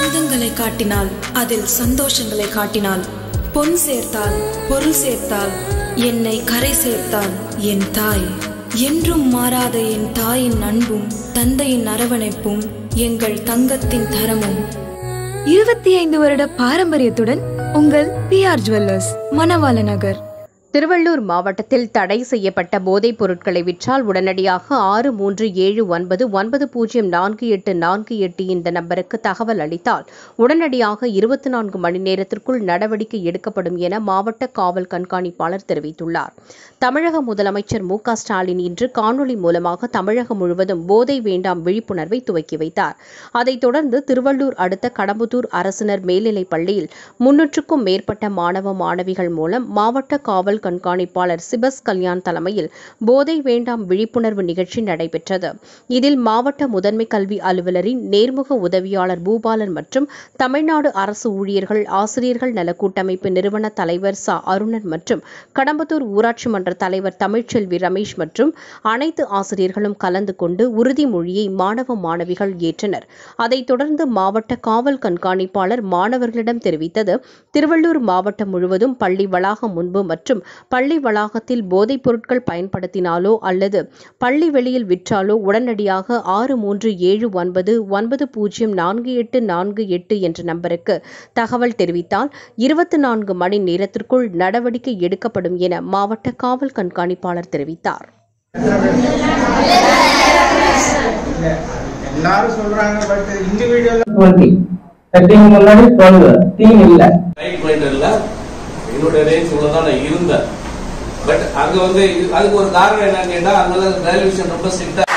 சொந்தங்களை காட்டினால் அதில் சந்தோஷங்களை காட்டினால் பொன் சேர்த்தால் பொருள் சேர்த்தால் என்னை கரை சேர்த்தால் என் தாய் என்றும் மாறாத என் தாயின் அன்பும் தந்தையின் அரவணைப்பும் எங்கள் தங்கத்தின் தரமும் இருபத்தி ஐந்து வருட பாரம்பரியத்துடன் உங்கள் P R jewellers Manavala Nagar Tiruvallur மாவட்டத்தில் தடை செய்யப்பட்ட போதைப் பொருட்களை விற்றால் உடனடியாக ஆறு மூன்று ஏழு ஒன்பது ஒன்பது பூஜ்ஜியம் நான்கு எட்டு நான்கு எட்டு இந்த நம்பருக்கு தகவல் அளித்தால் உடனடியாக இருபத்தி நான்கு மணி நேரத்திற்குள் நடவடிக்கை எடுக்கப்படும் என மாவட்ட காவல் கண்காணிப்பாளர் தெரிவித்துள்ளார் தமிழக முதலமைச்சர் மு க ஸ்டாலின் இன்று காணொலி மூலமாக தமிழகம் முழுவதும் போதை வேண்டாம் விழிப்புணர்வை துவக்கி வைத்தார் அதைத் தொடர்ந்து திருவள்ளூர் அடுத்த கடம்புத்தூர் அரசினர் மேல்நிலைப் பள்ளியில் முன்னூற்றுக்கும் மேற்பட்ட மாணவ மாணவிகள் மூலம் மாவட்ட காவல் கண்காணிப்பாளர் சிபஸ் கல்யாண் தலைமையில் போதை வேண்டாம் விழிப்புணர்வு நிகழ்ச்சி நடைபெற்றது இதில் மாவட்ட முதன்மை கல்வி அலுவலரின் நேர்முக உதவியாளர் பூபாலன் மற்றும் தமிழ்நாடு அரசு ஊழியர்கள் ஆசிரியர்கள் நல கூட்டமைப்பு நிறுவன தலைவர் ச அருணன் மற்றும் கடம்பத்தூர் ஊராட்சி மன்ற தலைவர் தமிழ்ச்செல்வி ரமேஷ் மற்றும் அனைத்து ஆசிரியர்களும் கலந்து கொண்டு உறுதிமொழியை மாணவ மாணவிகள் ஏற்றனர் அதைத் தொடர்ந்து மாவட்ட காவல் கண்காணிப்பாளர் மாணவர்களிடம் தெரிவித்தது திருவள்ளூர் மாவட்டம் முழுவதும் பள்ளி வளாகம் முன்பு மற்றும் பள்ளி வளாகத்தில் போதைப் பொருட்கள் பயன்படுத்தினாலோ அல்லது பள்ளி வெளியில் விற்றாலோ உடனடியாக ஆறு மூன்று ஏழு ஒன்பது ஒன்பது பூஜ்ஜியம் நான்கு எட்டு நான்கு எட்டு என்ற நம்பருக்கு தகவல் தெரிவித்தால் இருபத்தி நான்கு மணி நேரத்திற்குள் நடவடிக்கை எடுக்கப்படும் என மாவட்ட காவல் கண்காணிப்பாளர் தெரிவித்தார் எல்லாரும் சொல்றாங்க பட் இண்டிவிஜுவல் டுவெண்ட்டி தேர்ட்டிக்கு முன்னாடி டுவெல் டீம் இல்ல ரைட் பாயிண்டர்ல என்னோட ரேஞ்ச் தான் நான் இருந்தேன் பட் அங்க வந்து இது- அதுக்கு ஒரு காரணம் என்னன்னு கேட்டா அங்கெல்லாம் வேல்யூஷன் ரொம்ப ஸ்ட்ரிக்டா